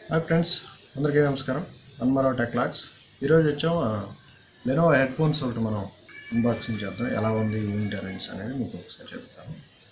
Hi friends అందరికీ నమస్కారం అన్మారావు టెక్లాక్స్ ఈరోజు వచ్చాము లెనోవో హెడ్ ఫోన్స్ ఒకటి మనం అన్బాక్సింగ్ చేద్దాం ఎలా ఉంది ఏంటి అనేసి అనేది మీకు ఒకసారి చెప్తాను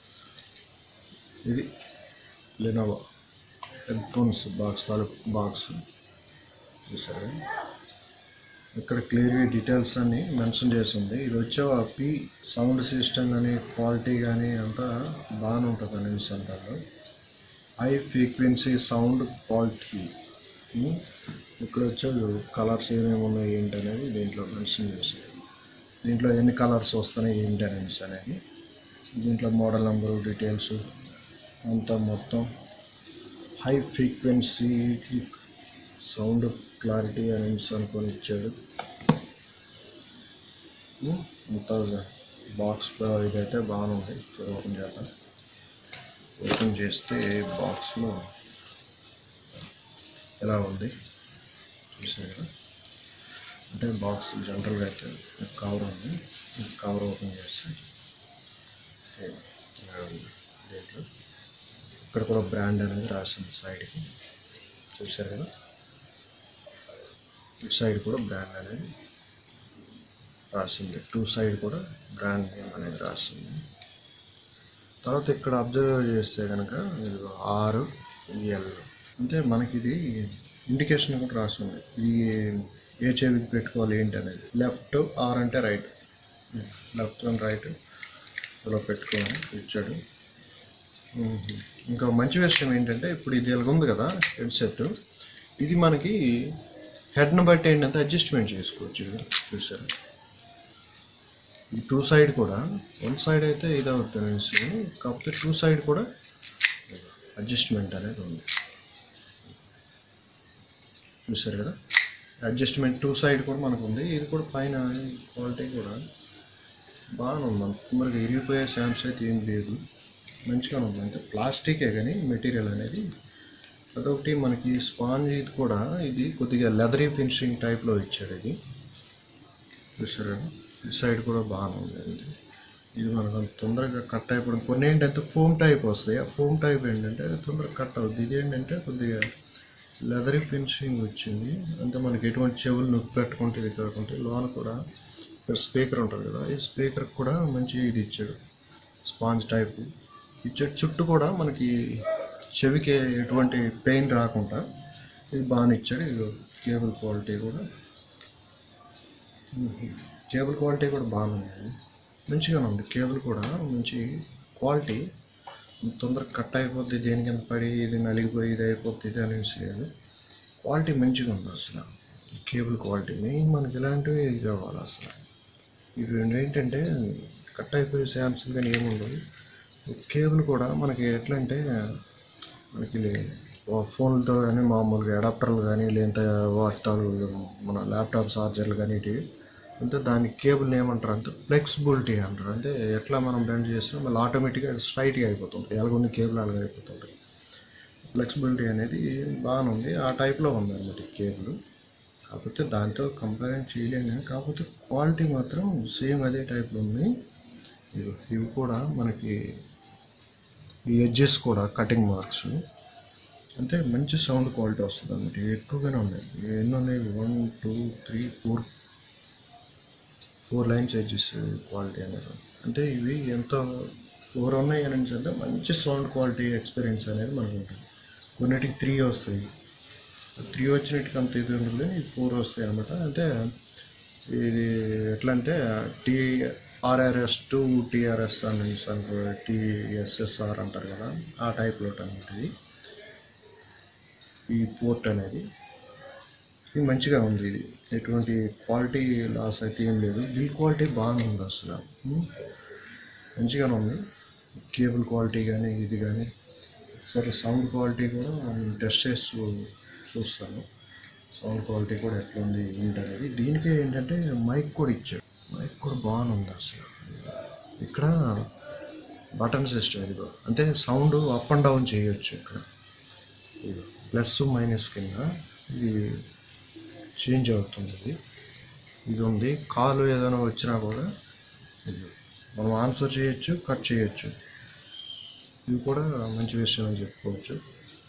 ఇది లెనోవో హెడ్ ఫోన్స్ బాక్స్ తాలూకు బాక్స్ చూసారు ఇక్కడ క్లియర్గా డీటెయిల్స్ అన్ని మెన్షన్ చేసి ఉంది ఇది వచ్చే పి సౌండ్ సిస్టమ్ కానీ క్వాలిటీ కానీ అంతా బాగానే ఉంటుంది అనేసి అంటారు హై ఫ్రీక్వెన్సీ సౌండ్ క్వాలిటీ ఇక్కడ వచ్చే కలర్స్ ఏమేమి ఉన్నాయి ఏంటి అనేది దీంట్లో మెన్షన్ చేశారు దీంట్లో ఎన్ని కలర్స్ వస్తున్నాయి ఏంటి అనేసి అనేది దీంట్లో మోడల్ నెంబరు డీటెయిల్స్ అంతా మొత్తం హై ఫ్రీక్వెన్సీ సౌండ్ క్లారిటీ అనేసి అనుకొని ఇచ్చాడు అంతా బాక్స్ ఇదైతే బాగుంది ఓపెన్ చేద్దాం ఓపెన్ చేస్తే బాక్స్లో ఎలా ఉంది చూసారు కదా అంటే బాక్స్ జనరల్గా అయితే కవర్ ఉంది కవర్ ఓపెన్ చేస్తే ఇలా ఉంది దీంట్లో ఇక్కడ కూడా బ్రాండ్ అనేది రాసింది సైడ్కి చూసారు కదా ఇటు సైడ్ కూడా బ్రాండ్ అనేది రాసింది టూ సైడ్ కూడా బ్రాండ్ నేమ్ అనేది రాసింది తర్వాత ఇక్కడ అబ్జర్వ్ చేస్తే కనుక ఇది ఆరు ఎల్ అంటే మనకి ఇది ఇండికేషన్ కూడా రాస్తుంది ఇది ఏ చెవికి పెట్టుకోవాలి ఏంటి అనేది లెఫ్ట్ ఆర్ అంటే రైట్ లెఫ్ట్ అండ్ రైట్ ఇలా పెట్టుకోవాలి ఇచ్చాడు మ్మ్. ఇంకా మంచి విషయం ఏంటంటే ఇప్పుడు ఇది ఇలాగ ఉంది కదా హెడ్సెట్ ఇది మనకి హెడ్ని బట్టి ఏంటంటే అడ్జస్ట్మెంట్ చేసుకోవచ్చు ఇది చూసారు ఈ టూ సైడ్ కూడా వన్ సైడ్ అయితే ఇది అవుతుంది అనేసి కాకపోతే టూ సైడ్ కూడా అడ్జస్ట్మెంట్ అనేది ఉంది చూసారు కదా అడ్జస్ట్మెంట్ టూ సైడ్ కూడా మనకు ఉంది ఇది కూడా పైన క్వాలిటీ కూడా బాగానే ఉంది మనకు తొందరగా ఇరిగిపోయే ఛాన్స్ అయితే ఏం లేదు మంచిగా ఉంది అంటే ప్లాస్టికే కానీ మెటీరియల్ అనేది అదొకటి మనకి స్పాంజ్ ఇది కూడా ఇది కొద్దిగా లెదరీ ఫినిషింగ్ టైప్లో ఇచ్చాడు ఇది చూసారు కదా ఈ సైడ్ కూడా బాగానే ఉంది ఇది. ఇది మనకు అంత తొందరగా కట్ అయిపోవడం కొన్ని ఏంటంటే ఫోమ్ టైప్ వస్తాయి ఆ ఫోమ్ టైప్ ఏంటంటే అది తొందరగా కట్ అవుతుంది ఇది ఏంటంటే కొద్దిగా లెదరీ ఫినిషింగ్ వచ్చింది అంటే మనకి ఎటువంటి చెవులు నొప్పి పెట్టుకుంటే ఇది కాకుండా లోన కూడా ఇక్కడ స్పీకర్ ఉంటుంది కదా ఈ స్పీకర్ కూడా మంచి ఇది ఇచ్చాడు స్పాంజ్ టైప్ ఇచ్చాడు చుట్టూ కూడా మనకి చెవికి ఎటువంటి పెయిన్ రాకుండా ఇది బాగా ఇచ్చాడు ఇది కేబుల్ క్వాలిటీ కూడా కేబుల్ క్వాలిటీ కూడా బాగుంది మంచిగానే ఉంది కేబుల్ కూడా మంచి క్వాలిటీ తొందరగా కట్ అయిపోద్ది దేని కింద పడి ఇది నలిగిపోయి ఇది అయిపోద్ది ఇది అనేసి లేదు క్వాలిటీ మంచిగా ఉంది అసలు కేబుల్ క్వాలిటీ మెయిన్ మనకి ఇలాంటివి ఇది కావాలి అసలు ఇవి ఏంటంటే కట్ అయిపోయే ఛాన్స్ కానీ ఏముండదు కేబుల్ కూడా మనకి ఎట్లా అంటే మనకి ఫోన్లతో కానీ మామూలుగా అడాప్టర్లు కానీ లేదంటే వాటాలు మన ల్యాప్టాప్ చార్జర్లు కానీ ఇవి అంటే దాని కేబుల్ ఏమంటారు అంటే ఫ్లెక్సిబిలిటీ అంటారు అంటే ఎట్లా మనం బెండ్ చేసినా మళ్ళీ ఆటోమేటిక్గా స్ట్రైట్గా అయిపోతుంది ఎలాగొన్ని కేబుల్ అలాగే అయిపోతుంది ఫ్లెక్సిబిలిటీ అనేది బాగానే ఉంది ఆ టైప్లో ఉంది అనమాట ఈ కేబుల్ కాకపోతే దాంతో కంపేర్ చేయలేము కానీ కాకపోతే క్వాలిటీ మాత్రం సేమ్ అదే టైప్లో ఉంది ఇవి ఇవి కూడా మనకి ఈ ఎడ్జెస్ కూడా కటింగ్ మార్క్స్ అంటే మంచి సౌండ్ క్వాలిటీ వస్తుంది అన్నమాట ఇవి ఎక్కువగానే ఉన్నాయి ఇవి ఎన్ని ఉన్నాయి one two three four four lines edges quality అనేది అంటే ఇవి ఎంత ఫోర్ ఉన్నాయి అని అంటే మంచి సౌండ్ క్వాలిటీ ఎక్స్పీరియన్స్ అనేది మనకు ఉంటుంది కొన్నిటికి త్రీ వస్తాయి త్రీ వచ్చినట్టుకి అంత ఇది ఉండదు కానీ ఫోర్ వస్తాయి అనమాట అంటే ఇది ఎట్లా అంటే టీ ఆర్ఆర్ఎస్ టు టీఆర్ఎస్ అని అనుకో టీఎస్ఎస్ఆర్ అంటారు కదా ఆ టైప్లో అనమాట ఇది ఈ పోర్ట్ అనేది ఇది మంచిగా ఉంది ఇది ఎటువంటి క్వాలిటీ లాస్ అయితే ఏం లేదు బిల్ క్వాలిటీ బాగానే ఉంది అసలు ఉమ్. మంచిగానే ఉంది కేబుల్ క్వాలిటీ కానీ ఇది కానీ సరే సౌండ్ క్వాలిటీ కూడా టెస్ట్ చేసి చూ- చూస్తాను సౌండ్ క్వాలిటీ కూడా ఎట్లా ఉంది ఏంటి అనేది దీనికే ఏంటంటే మైక్ కూడా ఇచ్చాడు మైక్ కూడా బాగానే ఉంది అసలు ఇక్కడ బటన్ సిస్టమ్ ఇదిగో అంటే సౌండ్ అప్ అండ్ డౌన్ చేయొచ్చు ఇక్కడ ఇది ప్లస్ మైనస్ కింద ఇది చేంజ్ అవుతుంది ఇది ఇది ఉంది కాలు ఏదైనా వచ్చినా కూడా ఇది మనం ఆన్సర్ చేయొచ్చు కట్ చేయొచ్చు ఇవి కూడా మంచి విషయం అని చెప్పుకోవచ్చు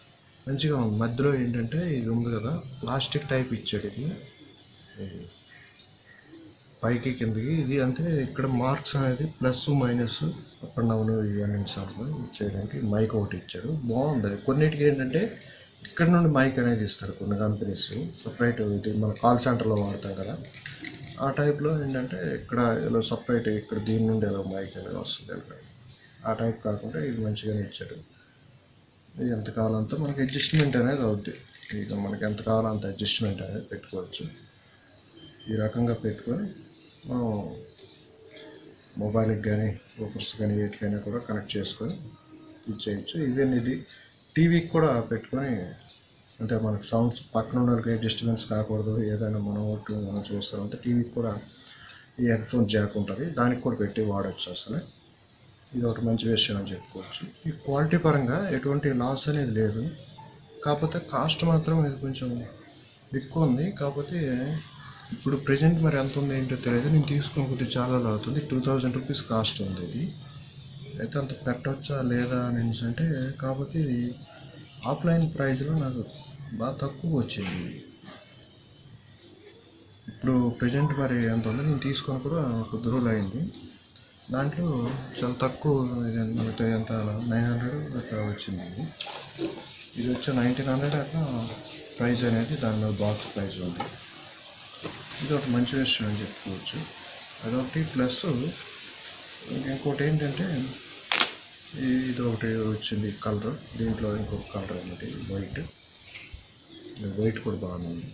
మంచిగా ఉంది మధ్యలో ఏంటంటే ఇది ఉంది కదా ప్లాస్టిక్ టైప్ ఇచ్చాడు ఇది ఇది పైకి కిందకి ఇది అంటే ఇక్కడ మార్క్స్ అనేది plus minus up and down ఇవన్నీ సార్లు చేయడానికి మైక్ ఒకటి ఇచ్చాడు బాగుంది అది. కొన్నిటికి ఏంటంటే ఇక్కడ నుండి మైక్ అనేది ఇస్తాడు కొన్ని కంపెనీస్ సపరేట్ ఇది మన కాల్ సెంటర్లో వాడతాం కదా ఆ టైప్లో ఏంటంటే ఇక్కడ ఇలా సపరేట్ ఇక్కడ దీని నుండి ఇలా మైక్ అనేది వస్తుంది ఇక్కడ ఆ టైప్ కాకుండా ఇది మంచిగానే ఇచ్చాడు ఇది ఎంత కావాలంతా మనకి అడ్జస్ట్మెంట్ అనేది అవుద్ది ఇక మనకి ఎంత కావాలో అంత అడ్జస్ట్మెంట్ అనేది పెట్టుకోవచ్చు ఈ రకంగా పెట్టుకొని మనం మొబైల్కి కానీ ఓపర్స్ కానీ వీటికైనా కూడా కనెక్ట్ చేసుకొని ఇచ్చేయచ్చు ఈవెన్ ఇది టీవీకి కూడా పెట్టుకొని అంటే మనకు సౌండ్స్ పక్కన ఉన్న వాళ్ళకి డిస్టర్బెన్స్ కాకూడదు ఏదైనా మనం ఒకటి మనం చూస్తామంటే టీవీకి కూడా ఈ హెడ్ ఫోన్ జాక్ ఉంటుంది దానికి కూడా పెట్టి వాడచ్చు అసలు ఇది ఒకటి మంచి విషయం అని చెప్పుకోవచ్చు ఈ క్వాలిటీ పరంగా ఎటువంటి లాస్ అనేది లేదు కాకపోతే కాస్ట్ మాత్రం ఇది కొంచెం ఎక్కువ ఉంది కాకపోతే ఇప్పుడు ప్రజెంట్ మరి ఎంత ఉంది ఏంటో తెలియదు నేను తీసుకున్న కొద్ది చాలా అవుతుంది టూ థౌజండ్ రూపీస్ కాస్ట్ ఉంది ఇది అయితే అంత పెట్టవచ్చా లేదా అని అంటే కాకపోతే ఇది ఆఫ్లైన్ ప్రైస్లో నాకు బాగా తక్కువ వచ్చింది ఇప్పుడు ప్రజెంట్ మరి ఎంత ఉంది నేను తీసుకొని కూడా కొద్ది రోజులు అయింది దాంట్లో చాలా తక్కువ ఇది మనకి ఎంత నైన్ హండ్రెడ్ అట్లా వచ్చింది ఇది ఇది వచ్చి నైన్టీన్ హండ్రెడ్ అట్లా ప్రైస్ అనేది దాని మీద బాక్స్ ప్రైస్ ఉంది ఇది ఒక మంచి విషయం అని చెప్పుకోవచ్చు అదొకటి ప్లస్ ఇంకోటి ఏంటంటే ఈ- ఇది ఒకటి వచ్చింది కలర్ దీంట్లో ఇంకొక కలర్ అన్నది వైట్ వైట్ కూడా బాగుంది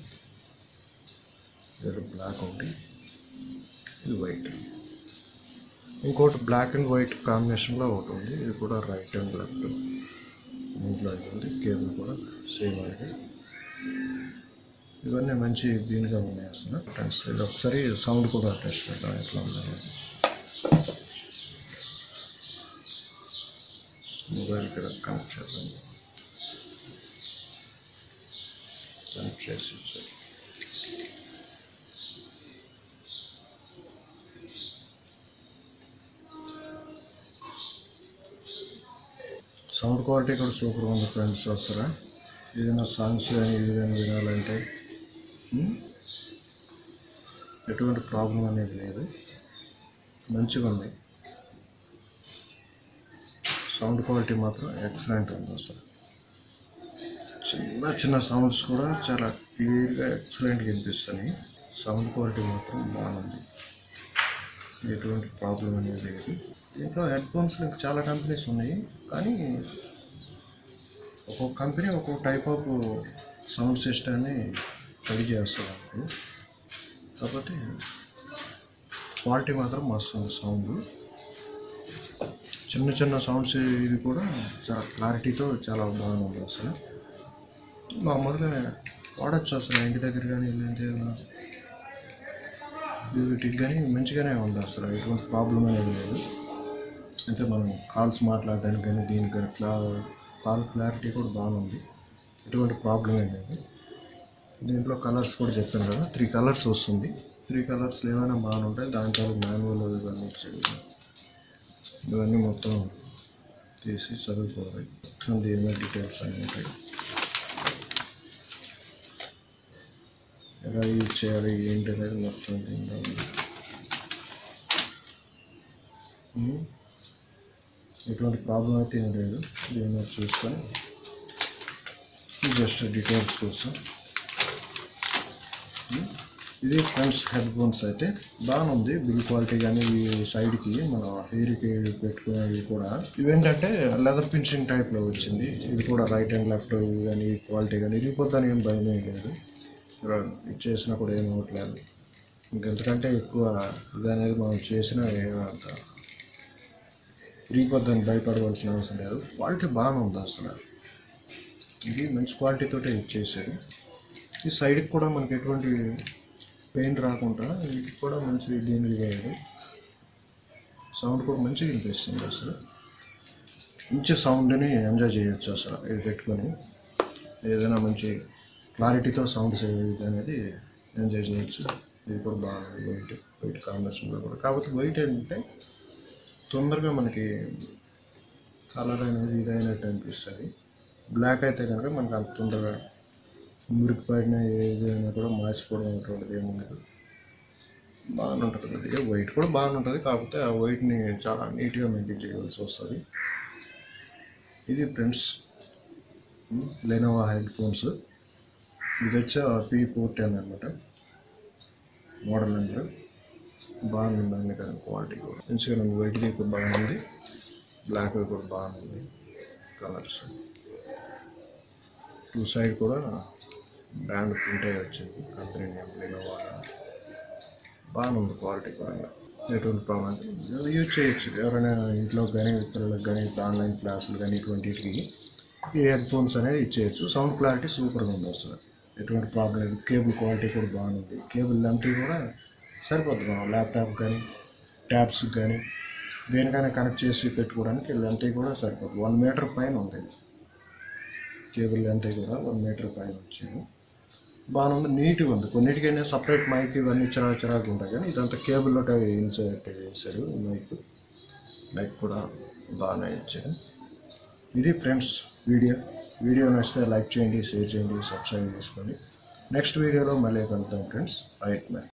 ఇది బ్లాక్ ఒకటి ఇది వైట్ ఇంకోటి బ్లాక్ అండ్ వైట్ కాంబినేషన్లో ఒకటి ఉంది ఇది కూడా రైట్ అండ్ లెఫ్ట్ దీంట్లో ఇది ఉంది కేబుల్ కూడా సేమ్ అనేది ఇవన్నీ మంచి దీనిగా ఉన్నాయి అసలు ఫ్రెండ్స్ ఇది ఒకసారి సౌండ్ కూడా టెస్ట్ చేద్దాం ఎట్లా ఉందని మొబైల్ కూడా కనెక్ట్ చేద్దాం కనెక్ట్ చేసి ఇచ్చారు సౌండ్ క్వాలిటీ కూడా సూపర్గా ఉంది ఫ్రెండ్స్ వస్తారా ఏదైనా సాంగ్స్ కానీ ఏదైనా వినాలంటే ఉమ్, ఎటువంటి ప్రాబ్లం అనేది లేదు మంచిగా ఉంది సౌండ్ క్వాలిటీ మాత్రం ఎక్సలెంట్ ఉంది అసలు చిన్న చిన్న సౌండ్స్ కూడా చాలా క్లియర్గా ఎక్సలెంట్గా వినిపిస్తున్నాయి సౌండ్ క్వాలిటీ మాత్రం బాగుంది ఎటువంటి ప్రాబ్లం అనేది లేదు దీంట్లో హెడ్ ఫోన్స్ చాలా కంపెనీస్ ఉన్నాయి కానీ ఒక్కొక్క కంపెనీ ఒక్కొక్క టైప్ ఆఫ్ సౌండ్ సిస్టమ్ని రెడీ చేస్తారు కాకపోతే క్వాలిటీ మాత్రం మస్తు ఉంది సౌండ్ చిన్న చిన్న సౌండ్స్ ఇది కూడా చాలా క్లారిటీతో చాలా బాగుంది అసలు మామూలుగా వాడచ్చు అసలు ఇంటి దగ్గర కానీ లేదంటే వీటికి కానీ మంచిగానే ఉంది అసలు ఎటువంటి ప్రాబ్లం అనేది లేదు అంటే మనం కాల్స్ మాట్లాడడానికి కానీ దీనికి కానీ క్లా కాల్ క్లారిటీ కూడా బాగుంది ఎటువంటి ప్రాబ్లం ఏం లేదు దీంట్లో కలర్స్ కూడా చెప్పాను కదా త్రీ కలర్స్ వస్తుంది త్రీ కలర్స్ ఏమైనా బాగుంటాయి దాంట్లో మాన్యువల్ ఇవన్నీ ఇచ్చేవి ఇవన్నీ మొత్తం తీసి చదువుకోవాలి మొత్తం దీని మీద డీటెయిల్స్ అన్నీ ఉంటాయి ఎలా యూజ్ చేయాలి ఏంటి అనేది మొత్తం దీనిలో ఉంది ఉమ్. ఎటువంటి ప్రాబ్లం అయితే ఏం లేదు దీని మీద చూసుకొని జస్ట్ డీటెయిల్స్ కోసం ఉమ్. ఇది ఫ్రెండ్స్ హెడ్ ఫోన్స్ అయితే బాగుంది బిల్ క్వాలిటీ కానీ ఈ సైడ్కి మన హెయిర్కి పెట్టుకునేవి కూడా ఇవేంటంటే లెదర్ పించింగ్ టైప్లో వచ్చింది ఇది కూడా రైట్ అండ్ లెఫ్ట్ కానీ క్వాలిటీ కానీ ఇరిగిపోతాను ఏం భయం ఏం లేదు ఇది చేసినా కూడా ఏం అవ్వట్లేదు ఇంకెంతకంటే ఎక్కువ ఇది అనేది మనం చేసినా ఏమంత విరిగిపోద్దని భయపడవలసిన అవసరం లేదు క్వాలిటీ బాగానే ఉంది అసలు ఇది మంచి క్వాలిటీతోటే ఇచ్చేసాడు ఈ సైడ్కి కూడా మనకి ఎటువంటి పెయిన్ రాకుండా ఇది కూడా మంచి దీనికి అయ్యాడు సౌండ్ కూడా మంచిగా వినిపిస్తుంది అసలు మంచి సౌండ్ని ఎంజాయ్ చేయొచ్చు అసలు ఇది పెట్టుకొని ఏదైనా మంచి క్లారిటీతో సౌండ్స్ ఇది అనేది ఎంజాయ్ చేయొచ్చు ఇది కూడా బాగుంది వైట్ వైట్ కాంబినేషన్లో కూడా కాకపోతే వైట్ ఏంటంటే తొందరగా మనకి కలర్ అనేది ఇదైనట్టు అనిపిస్తుంది బ్లాక్ అయితే కనుక మనకు అంత తొందరగా మురికి పడిన ఏదైనా కూడా మాసిపోవడం అటువంటిది ఏమి ఉండదు బాగానే ఉంటుంది అది వైట్ కూడా బాగానే ఉంటుంది కాకపోతే ఆ వైట్ని చాలా నీట్గా మెయింటైన్ చేయవలసి వస్తుంది ఇది ఫ్రెండ్స్ లెనోవా హెడ్ ఫోన్స్ ఇది వచ్చి పీ ఫోర్ టెన్ అనమాట మోడల్ నెంబర్ బాగుంది అన్ని కదా క్వాలిటీ కూడా మంచిగా ఉంది వైట్ది కూడా బాగుంది బ్లాక్ కూడా బాగుంది కలర్స్ టూ సైడ్ కూడా బ్రాండ్ ప్రింట్ అయ్యి వచ్చింది కంపెనీ నేమ్ లెనోవా బాగుంది క్వాలిటీ కూడా ఎటువంటి ప్రాబ్లం యూజ్ చేయొచ్చు ఎవరైనా ఇంట్లో కానీ పిల్లలకు కానీ ఆన్లైన్ క్లాసులు కానీ ఇటువంటికి ఈ హెడ్ ఫోన్స్ అనేది ఇచ్చేయచ్చు సౌండ్ క్లారిటీ సూపర్గా ఉంది అసలు ఎటువంటి ప్రాబ్లం లేదు కేబుల్ క్వాలిటీ కూడా బాగుంది కేబుల్ లెంత్ కూడా సరిపోతుంది మనం ల్యాప్టాప్ కానీ ట్యాబ్స్ కానీ దేనికైనా కనెక్ట్ చేసి పెట్టుకోవడానికి లెంత్ కూడా సరిపోతుంది వన్ మీటర్ పైన ఉంది ఇది. కేబుల్ లెంత్ కూడా వన్ మీటర్ పైన వచ్చింది బాగుంది నీట్గా ఉంది కొన్నిటికైనా సపరేట్ మైక్ ఇవన్నీ చిరాకు చిరాకు ఉంటాయి కానీ ఇదంతా కేబుల్లో ఇన్సర్ట్ చేశాడు మైక్ మైక్ కూడా బాగానే ఇచ్చాడు ఇది ఫ్రెండ్స్ వీడియో వీడియో నచ్చితే లైక్ చేయండి షేర్ చేయండి సబ్స్క్రైబ్ చేసుకోండి నెక్స్ట్ వీడియోలో మళ్ళీ కలుద్దాం ఫ్రెండ్స్ రైట్ మ్యాన్